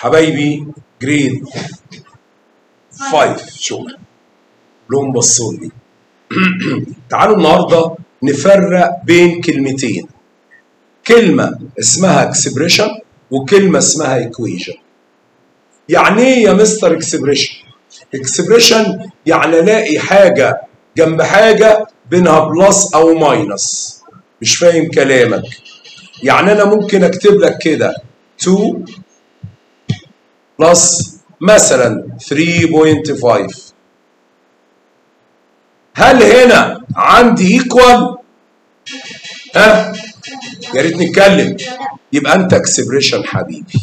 حبايبي جريد 5 شكرا لهم بصوا لي تعالوا النهارده نفرق بين كلمتين كلمة اسمها اكسبريشن وكلمة اسمها ايكويجن يعني ايه يا مستر اكسبريشن اكسبريشن يعني الاقي حاجة جنب حاجة بينها بلس او ماينس مش فاهم كلامك يعني انا ممكن اكتب لك كده 2 بلس مثلا 3.5 هل هنا عندي ايكوال ها يا ريت نتكلم يبقى انت اكسبريشن حبيبي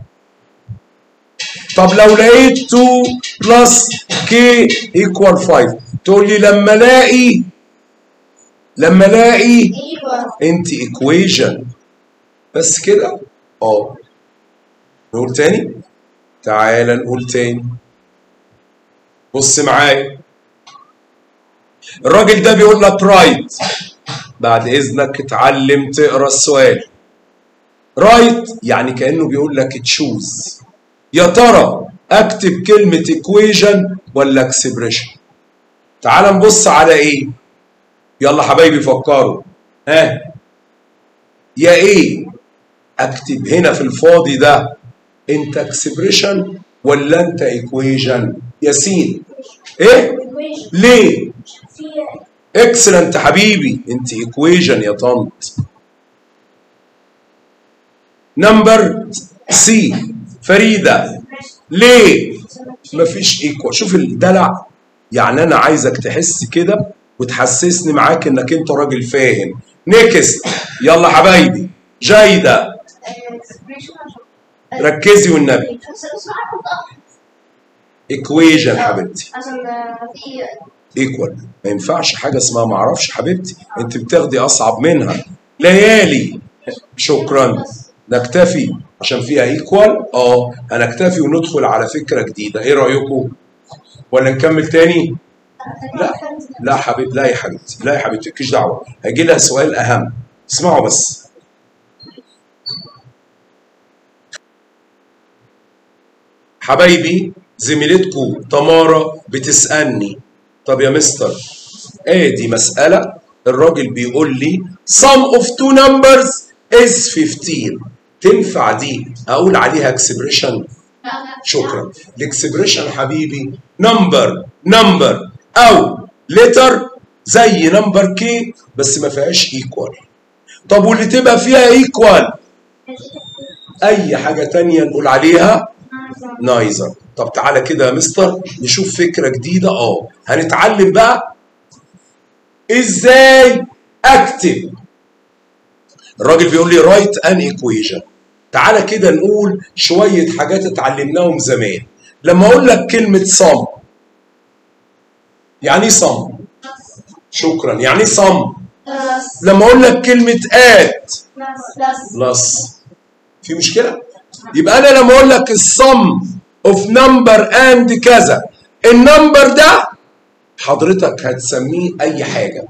طب لو لقيت 2 بلس كي ايكوال 5 تقول لي لما الاقي لما الاقي انت ايكويجن بس كده اه نقول تاني تعالى نقول تاني بص معايا الراجل ده بيقول لك رايت بعد اذنك اتعلم تقرا السؤال رايت يعني كانه بيقول لك تشوز يا ترى اكتب كلمه ايكويجن ولا اكسبريشن تعال نبص على ايه يلا حبايبي فكروا ها يا ايه اكتب هنا في الفاضي ده انت اكسبريشن ولا انت ايكويجن ياسين ايه ليه اكسلنت حبيبي انت ايكويجن يا طنط نمبر سي فريده ليه مفيش ايكوال شوف الدلع يعني انا عايزك تحس كده وتحسسني معاك انك انت راجل فاهم نيكست يلا حبايبي جايده ركزي والنبي ايكويجن حبيبتي عشان في ايكوال ما ينفعش حاجه اسمها ما اعرفش حبيبتي انت بتاخدي اصعب منها ليالي شكرا نكتفي عشان فيها ايكوال اه هنكتفي وندخل على فكره جديده ايه رايكم ولا نكمل تاني لا لا حبيب لا يا حبيبتي لا يا حبيبتي مالكيش دعوه هيجي لها سؤال اهم اسمعوا بس حبايبي زميلتكم تمارا بتسالني طب يا مستر ادي مساله الراجل بيقول لي sum of two numbers is 15 تنفع دي اقول عليها اكسبريشن شكرا الاكسبريشن حبيبي نمبر نمبر او لتر زي نمبر كي بس ما فيهاش ايكوال طب واللي تبقى فيها ايكوال اي حاجه تانية نقول عليها نايزر طب تعالى كده يا مستر نشوف فكره جديده اه هنتعلم بقى ازاي اكتب الراجل بيقول لي رايت ان ايكويشن تعالى كده نقول شويه حاجات اتعلمناهم زمان لما اقول لك كلمه صم يعني ايه صم شكرا يعني ايه صم بلس لما اقول لك كلمه ات بلس بلس في مشكله يبقى انا لما اقول لك الصم اوف نمبر اند كذا النمبر ده حضرتك هتسميه اي حاجه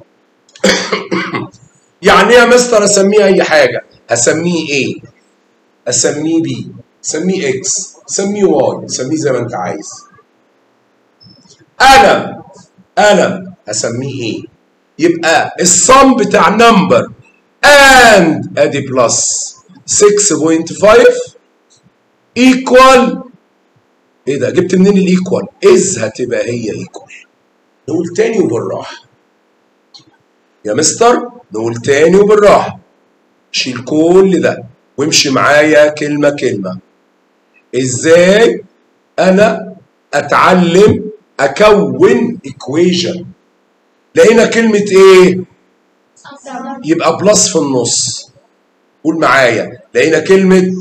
يعني ايه يا مستر اسميه اي حاجه هسميه ايه اسميه بي سميه اكس سميه واي سميه زي ما انت عايز قلم قلم هسميه ايه يبقى الصم بتاع نمبر اند ادي بلس 6.5 ايكوال ايه ده جبت منين الايكوال از هتبقى هي ايكوال نقول تاني وبالراحه يا مستر نقول تاني وبالراحه شيل كل ده وامشي معايا كلمه كلمه ازاي انا اتعلم اكون ايكويشن لقينا كلمه ايه يبقى بلس في النص قول معايا لقينا كلمه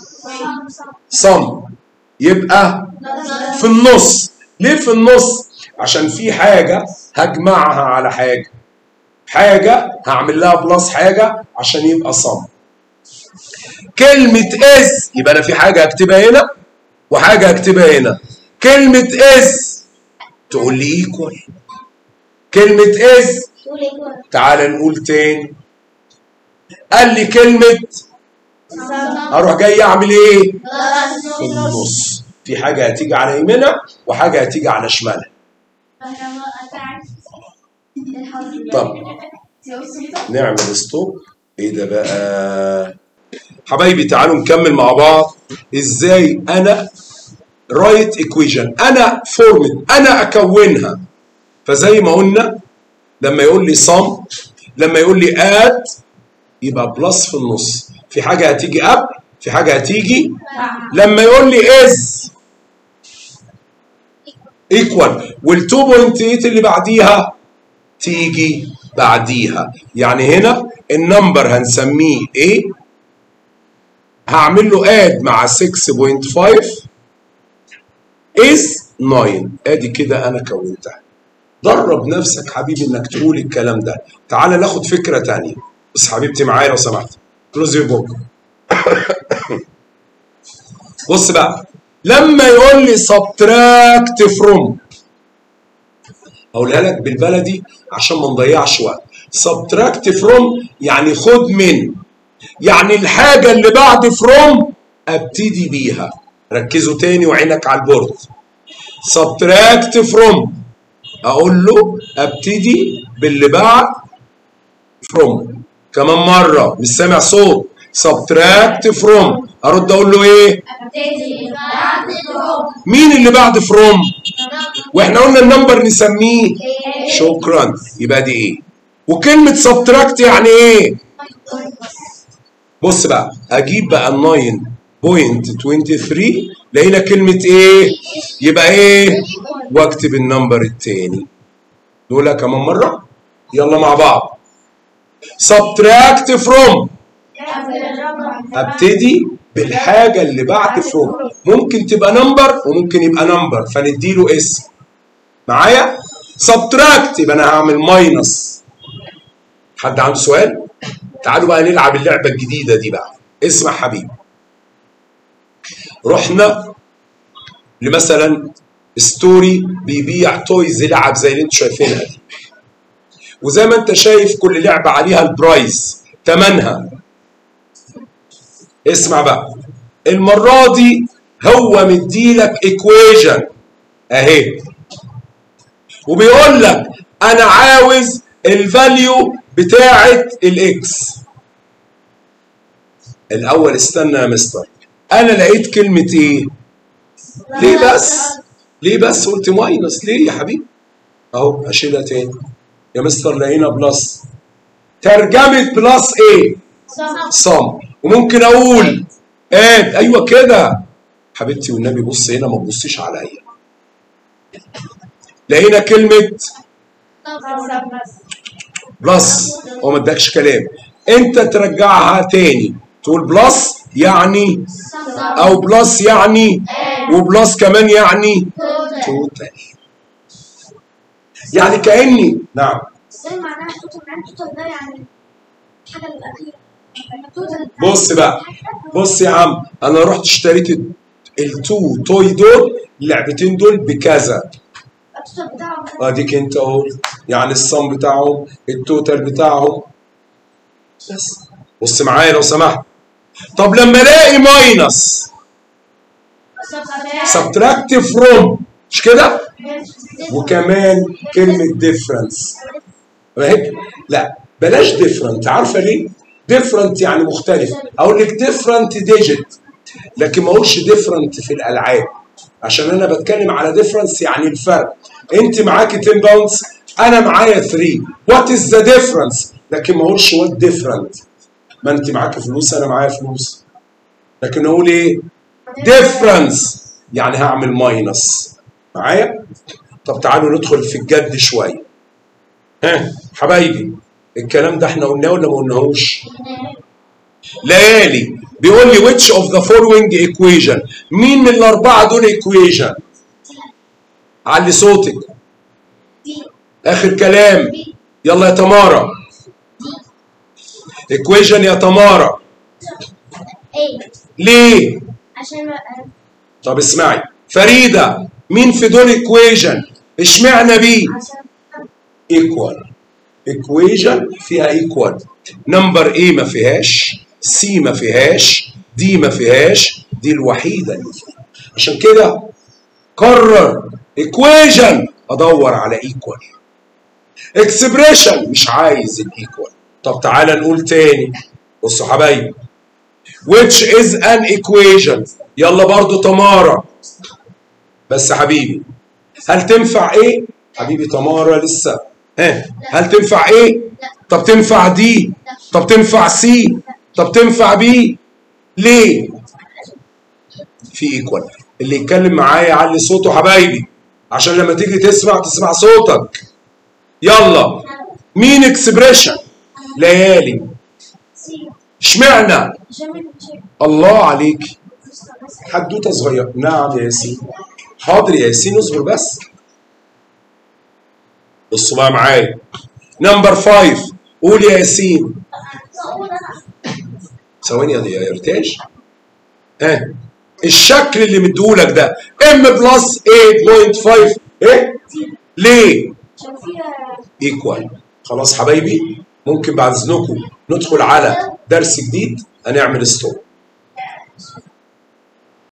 صم يبقى في النص ليه في النص عشان في حاجه هجمعها على حاجه حاجه هعمل لها بلس حاجه عشان يبقى صم كلمه از يبقى انا في حاجه هكتبها هنا وحاجه هكتبها هنا كلمه از تقول لي ايكوال كلمه از تعال نقول تاني قال لي كلمه اروح جاي اعمل ايه في النص في حاجه هتيجي على يمينها وحاجه هتيجي على شمالها طب نعمل ستوب ايه ده بقى حبايبي تعالوا نكمل مع بعض ازاي انا رايت ايكويشن انا فورمت انا اكونها فزي ما قلنا لما يقول لي صم لما يقول لي اد يبقى بلس في النص في حاجه هتيجي اب في حاجه هتيجي لما يقول لي از ايكوال وال 2.8 اللي بعديها تيجي بعديها يعني هنا النمبر هنسميه ايه هعمل له اد مع 6.5 is 9 ادي كده انا كونتها درب نفسك حبيبي انك تقول الكلام ده تعال ناخد فكره تانية بس حبيبتي معايا لو سمحت كلوز يور بوك بص بقى لما يقول لي سبتراكت فروم اقولها لك بالبلدي عشان ما نضيعش وقت سبتراكت فروم يعني خد من يعني الحاجه اللي بعد فروم ابتدي بيها ركزوا تاني وعينك على البورد سبتراكت فروم اقول له ابتدي باللي بعد فروم كمان مره مش سامع صوت سبتراكت فروم ارد اقول له ايه مين اللي بعد فروم واحنا قلنا النمبر نسميه شكرا يبقى دي ايه وكلمه سبتراكت يعني ايه بص بقى اجيب بقى ال 9.23 لقينا كلمه ايه يبقى ايه واكتب النمبر التاني دول كمان مره يلا مع بعض سبتراكت فروم ابتدي بالحاجه اللي بعد فروم ممكن تبقى نمبر وممكن يبقى نمبر فنديله اسم معايا سبتراكت يبقى انا هعمل ماينس حد عنده سؤال تعالوا بقى نلعب اللعبه الجديده دي بقى اسمع حبيبي رحنا لمثلا ستوري بيبيع تويز لعب زي اللي انتوا شايفينها دي وزي ما انت شايف كل لعبه عليها البرايز تمنها اسمع بقى المره دي هو مديلك ايكويجن اهي وبيقول لك انا عاوز الفاليو بتاعه الاكس الاول استنى يا مستر انا لقيت كلمه ايه ليه بس ليه بس قلت ماينس ليه يا حبيبي اهو اشيلها تاني يا مستر لقينا بلس ترجمه بلس ايه صم وممكن اقول اد ايوه كده حبيبتي والنبي بص هنا ما تبصيش عليا لقينا كلمه بلس هو ما ادكش كلام انت ترجعها تاني تقول بلس يعني او بلس يعني وبلس كمان يعني توتال يعني كاني نعم ازاي معناها توتال معناها توتال ده يعني الحاجه الاخيره توتال بص بقى بص يا عم انا رحت اشتريت التو توي دول اللعبتين دول بكذا التوتال بتاعه اديك انت اهو يعني الصم بتاعهم التوتال بتاعهم بس بص معايا لو سمحت طب لما الاقي ماينس سبتراكت فروم مش كده وكمان كلمه ديفرنس فاهم لا بلاش ديفرنت عارفه ليه ديفرنت يعني مختلف اقول لك ديفرنت ديجيت لكن ما اقولش ديفرنت في الالعاب عشان انا بتكلم على ديفرنس يعني الفرق انت معاكي 10 باوندز انا معايا 3 وات از ذا ديفرنس لكن ما اقولش وات ديفرنت ما انت معاكي فلوس انا معايا فلوس لكن اقول ايه ديفرنس يعني هعمل ماينس معايا طب تعالوا ندخل في الجد شويه ها حبايبي الكلام ده احنا قلناه ولا ما قلناهوش ليالي بيقول لي which of the following equation مين من الاربعه دول equation علي صوتك اخر كلام يلا يا تمارا equation يا تمارا ايه ليه عشان طب اسمعي فريده مين في دول equation اشمعنى بيه عشان equal equation فيها equal نمبر ايه ما فيهاش سي ما فيهاش دي ما فيهاش دي الوحيده اللي فيها عشان كده قرر ايكويجن ادور على ايكوال اكسبريشن مش عايز الايكوال طب تعالى نقول تاني بصوا حبايبي which is an equation يلا برضو تمارا بس حبيبي هل تنفع ايه حبيبي تمارا لسه ها هل تنفع ايه طب تنفع دي طب تنفع سي طب تنفع بي ليه في ايكوال اللي يتكلم معايا يعلي صوته حبايبي عشان لما تيجي تسمع تسمع صوتك يلا مين اكسبريشن ليالي سي اشمعنى جميل شيء الله عليك حدوته صغيره نعم يا ياسين حاضر يا ياسين اصبر بس بصوا بقى معايا نمبر فايف قول يا ياسين أقول أنا ثواني يا يا ارتاج ها الشكل اللي مديهولك ده ام بلس 8.5 ايه ليه عشان فيها ايكوال خلاص حبايبي ممكن بعد اذنكم ندخل على درس جديد هنعمل ستوب